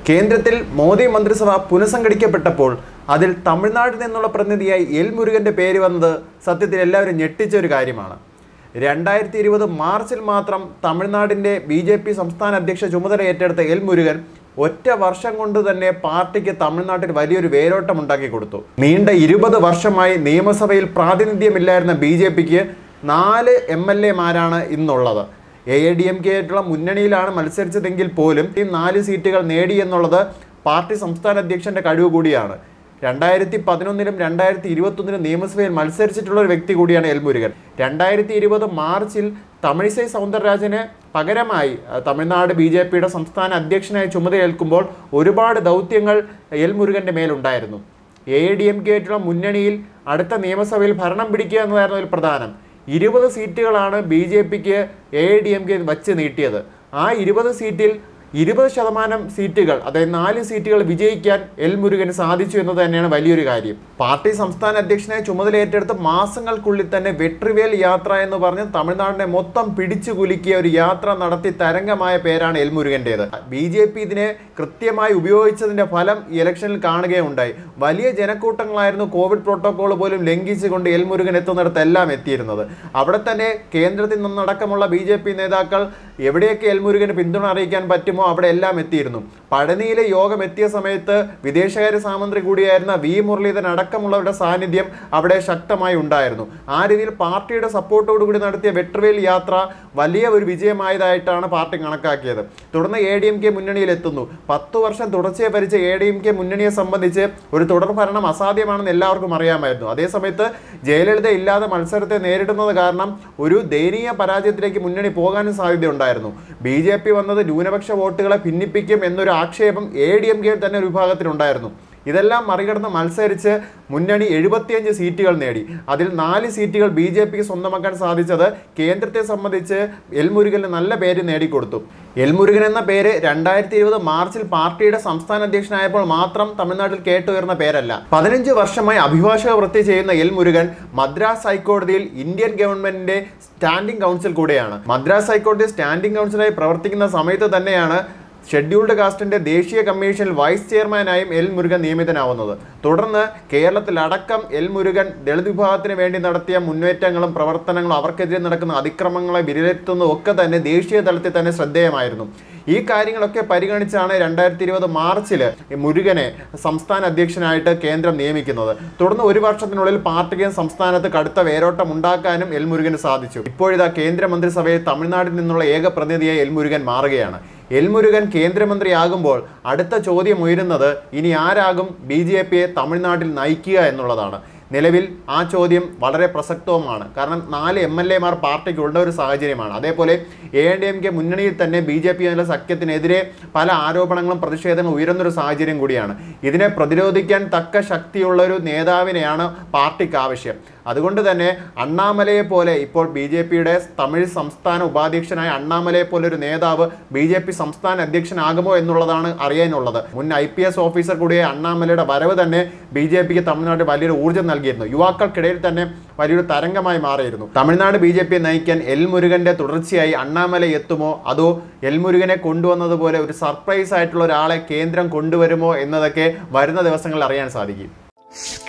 കേന്ദ്രത്തിൽ മോദി മന്ത്രിസഭ പുനഃസംഘടിക്കപ്പെട്ടപ്പോൾ അതിൽ തമിഴ്നാട്ടിൽ നിന്നുള്ള പ്രതിനിധിയായി എൽ മുരുകന്റെ പേര് വന്നത് സത്യത്തിൽ എല്ലാവരും ഞെട്ടിച്ച ഒരു കാര്യമാണ് രണ്ടായിരത്തി ഇരുപത് മാർച്ചിൽ മാത്രം തമിഴ്നാടിൻ്റെ ബി ജെ പി സംസ്ഥാന അധ്യക്ഷ ചുമതല ഏറ്റെടുത്ത എൽ മുരുകൻ ഒറ്റ വർഷം കൊണ്ട് തന്നെ പാർട്ടിക്ക് തമിഴ്നാട്ടിൽ വലിയൊരു വേരോട്ടം ഉണ്ടാക്കി കൊടുത്തു നീണ്ട ഇരുപത് വർഷമായി നിയമസഭയിൽ പ്രാതിനിധ്യമില്ലായിരുന്ന ബി ജെ പിക്ക് നാല് എം എൽ എമാരാണ് ഇന്നുള്ളത് A I D M K ആയിട്ടുള്ള മുന്നണിയിലാണ് മത്സരിച്ചതെങ്കിൽ പോലും ഈ നാല് സീറ്റുകൾ നേടി എന്നുള്ളത് പാർട്ടി സംസ്ഥാന അധ്യക്ഷന്റെ കഴിവ് കൂടിയാണ് രണ്ടായിരത്തി പതിനൊന്നിലും രണ്ടായിരത്തി ഇരുപത്തൊന്നിലും നിയമസഭയിൽ മത്സരിച്ചിട്ടുള്ള ഒരു വ്യക്തി കൂടിയാണ് എൽ മുരുകൻ രണ്ടായിരത്തി ഇരുപത് മാർച്ചിൽ തമിഴിസൈ സൗന്ദരരാജന് പകരമായി അഹ്, തമിഴ്നാട് ബി ജെ പിയുടെ സംസ്ഥാന അധ്യക്ഷനായി ചുമതലയേൽക്കുമ്പോൾ ഒരുപാട് ദൗത്യങ്ങൾ എൽ മുരുകന്റെ മേലുണ്ടായിരുന്നു എ ഡി എം കെ ആയിട്ടുള്ള മുന്നണിയിൽ അടുത്ത നിയമസഭയിൽ ഭരണം പിടിക്കുക എന്നതായിരുന്നു അതിൽ പ്രധാനം ഇരുപത് സീറ്റുകളാണ് ബി ജെ പിക്ക് എ ഡി എം കെ വച്ച് നീട്ടിയത് ആ ഇരുപത് സീറ്റിൽ ഇരുപത് ശതമാനം സീറ്റുകൾ അതായത് നാല് സീറ്റുകൾ വിജയിക്കാൻ എൽ മുരുകന് സാധിച്ചു എന്നത് തന്നെയാണ് വലിയൊരു കാര്യം പാർട്ടി സംസ്ഥാന അധ്യക്ഷനായി ചുമതല ഏറ്റെടുത്ത് മാസങ്ങൾക്കുള്ളിൽ തന്നെ വെട്രിവേൽ യാത്ര എന്ന് പറഞ്ഞ് തമിഴ്നാടിനെ മൊത്തം പിടിച്ചു കുലുക്കിയ ഒരു യാത്ര നടത്തി തരംഗമായ പേരാണ് എൽ മുരുകൻ്റേത് ബി ജെ പി ഇതിനെ കൃത്യമായി ഉപയോഗിച്ചതിന്റെ ഫലം ഈ ഇലക്ഷനിൽ കാണുകയുണ്ടായി വലിയ ജനക്കൂട്ടങ്ങളായിരുന്നു കോവിഡ് പ്രോട്ടോകോൾ പോലും ലംഘിച്ചുകൊണ്ട് എൽ മുരുകൻ എത്തുന്നിടത്തെല്ലാം എത്തിയിരുന്നത് അവിടെ തന്നെ കേന്ദ്രത്തിൽ നിന്നടക്കമുള്ള ബി ജെ പി നേതാക്കൾ എവിടെയൊക്കെ എൽ മുരുകന് പിന്തുണ അറിയിക്കാൻ പറ്റുമോ അവിടെ എല്ലാം എത്തിയിരുന്നു പഴനിയിലെ യോഗം എത്തിയ സമയത്ത് വിദേശകാര്യ സാമന്ത്രി കൂടിയായിരുന്ന വി മുരളീധരൻ അടക്കമുള്ളവരുടെ സാന്നിധ്യം അവിടെ ശക്തമായി ഉണ്ടായിരുന്നു ആ രീതിയിൽ പാർട്ടിയുടെ സപ്പോർട്ടോടുകൂടി നടത്തിയ വെട്രിവേൽ യാത്ര വലിയ ഒരു വിജയമായതായിട്ടാണ് പാർട്ടി കണക്കാക്കിയത് തുടർന്ന് എ ഡി എം കെ മുന്നണിയിൽ എത്തുന്നു പത്തു വർഷം തുടർച്ചയായി ഭരിച്ച എ ഡി എം കെ മുന്നണിയെ സംബന്ധിച്ച് ഒരു തുടർ ഭരണം അസാധ്യമാണെന്ന് എല്ലാവർക്കും അറിയാമായിരുന്നു അതേസമയത്ത് ജയലളിത ഇല്ലാതെ മത്സരത്തെ നേരിടുന്നത് കാരണം ഒരു ദയനീയ പരാജയത്തിലേക്ക് മുന്നണി പോകാനും സാധ്യതയുണ്ടായിരുന്നു ബി ജെ പി വന്നത് ന്യൂനപക്ഷ വോട്ടുകളെ ഭിന്നിപ്പിക്കും എന്നൊരു ആക്ഷേപം എ ഡി എം കെയിൽ തന്നെ ഒരു വിഭാഗത്തിലുണ്ടായിരുന്നു ഇതെല്ലാം മറികടന്ന് മത്സരിച്ച് മുന്നണി എഴുപത്തിയഞ്ച് സീറ്റുകൾ നേടി അതിൽ നാല് സീറ്റുകൾ ബി ജെ പിക്ക് സ്വന്തമാക്കാൻ സാധിച്ചത് കേന്ദ്രത്തെ സംബന്ധിച്ച് എൽ മുരുകന് നല്ല പേര് നേടിക്കൊടുത്തു എൽ മുരുകൻ എന്ന പേര് രണ്ടായിരത്തി ഇരുപത് മാർച്ചിൽ പാർട്ടിയുടെ സംസ്ഥാന അധ്യക്ഷനായപ്പോൾ മാത്രം തമിഴ്നാട്ടിൽ കേട്ടുയർന്ന പേരല്ല പതിനഞ്ച് വർഷമായി അഭിഭാഷക വൃത്തി ചെയ്യുന്ന എൽ മുരുകൻ മദ്രാസ് ഹൈക്കോടതിയിൽ ഇന്ത്യൻ ഗവൺമെന്റിന്റെ സ്റ്റാൻഡിംഗ് കൗൺസിൽ കൂടെയാണ് മദ്രാസ് ഹൈക്കോടതി സ്റ്റാൻഡിംഗ് കൗൺസിലായി പ്രവർത്തിക്കുന്ന സമയത്ത് തന്നെയാണ് ഷെഡ്യൂൾഡ് കാസ്റ്റിന്റെ ദേശീയ കമ്മീഷനിൽ വൈസ് ചെയർമാനായും എൽ മുരുകൻ നിയമിതനാവുന്നത് തുടർന്ന് കേരളത്തിലടക്കം എൽ മുരുകൻ ദളിത് വിഭാഗത്തിന് വേണ്ടി നടത്തിയ മുന്നേറ്റങ്ങളും പ്രവർത്തനങ്ങളും അവർക്കെതിരെ നടക്കുന്ന അതിക്രമങ്ങളെ വിലയിരുത്തുന്നതും ഒക്കെ തന്നെ ദേശീയ തലത്തിൽ തന്നെ ശ്രദ്ധേയമായിരുന്നു ഈ കാര്യങ്ങളൊക്കെ പരിഗണിച്ചാണ് രണ്ടായിരത്തി ഇരുപത് മാർച്ചിൽ മുരുകനെ സംസ്ഥാന അധ്യക്ഷനായിട്ട് കേന്ദ്രം നിയമിക്കുന്നത് തുടർന്ന് ഒരു വർഷത്തിനുള്ളിൽ പാർട്ടിക്ക് സംസ്ഥാനത്ത് കടുത്ത വേരോട്ടം ഉണ്ടാക്കാനും എൽ മുരുകന് സാധിച്ചു ഇപ്പോഴിതാ കേന്ദ്രമന്ത്രിസഭയിൽ തമിഴ്നാട്ടിൽ നിന്നുള്ള ഏക പ്രതിനിധിയായി എൽ മുരുകൻ മാറുകയാണ് എൽ മുരുകൻ കേന്ദ്രമന്ത്രിയാകുമ്പോൾ അടുത്ത ചോദ്യം ഉയരുന്നത് ഇനി ആരാകും ബി ജെ പിയെ തമിഴ്നാട്ടിൽ നയിക്കുക എന്നുള്ളതാണ് നിലവിൽ ആ ചോദ്യം വളരെ പ്രസക്തവുമാണ് കാരണം നാല് എം എൽ എമാർ പാർട്ടിക്ക് ഉള്ള ഒരു സാഹചര്യമാണ് അതേപോലെ A N D M K മുന്നണിയിൽ തന്നെ ബി ജെ പി എന്നുള്ള സഖ്യത്തിനെതിരെ പല ആരോപണങ്ങളും പ്രതിഷേധങ്ങളും ഉയരുന്നൊരു സാഹചര്യം കൂടിയാണ് ഇതിനെ പ്രതിരോധിക്കാൻ തക്ക ശക്തിയുള്ള ഒരു നേതാവിനെയാണ് പാർട്ടിക്ക് ആവശ്യം അതുകൊണ്ട് തന്നെ അണ്ണാമലയെ പോലെ ഇപ്പോൾ ബി ജെ പിയുടെ തമിഴ് സംസ്ഥാന ഉപാധ്യക്ഷനായ അണ്ണാമലയെ പോലെ ഒരു നേതാവ് ബി ജെ പി സംസ്ഥാന അധ്യക്ഷനാകുമോ എന്നുള്ളതാണ് അറിയാനുള്ളത് മുൻ ഐ പി എസ് ഓഫീസർ കൂടിയ അണ്ണാമലയുടെ വരവ് തന്നെ ബി ജെ പിക്ക് തമിഴ്നാട്ടിൽ വലിയൊരു ഊർജ്ജം നൽകിയിരുന്നു യുവാക്കൾക്കിടയിൽ തന്നെ വലിയൊരു തരംഗമായി മാറിയിരുന്നു തമിഴ്നാട് ബി ജെ പിയെ നയിക്കാൻ എൽ മുരുകന്റെ തുടർച്ചയായി അണ്ണാമല എത്തുമോ അതോ എൽ മുരുകനെ കൊണ്ടുവന്നതുപോലെ ഒരു സർപ്രൈസ് ആയിട്ടുള്ള ഒരാളെ കേന്ദ്രം കൊണ്ടുവരുമോ എന്നതൊക്കെ വരുന്ന ദിവസങ്ങളിൽ അറിയാൻ സാധിക്കും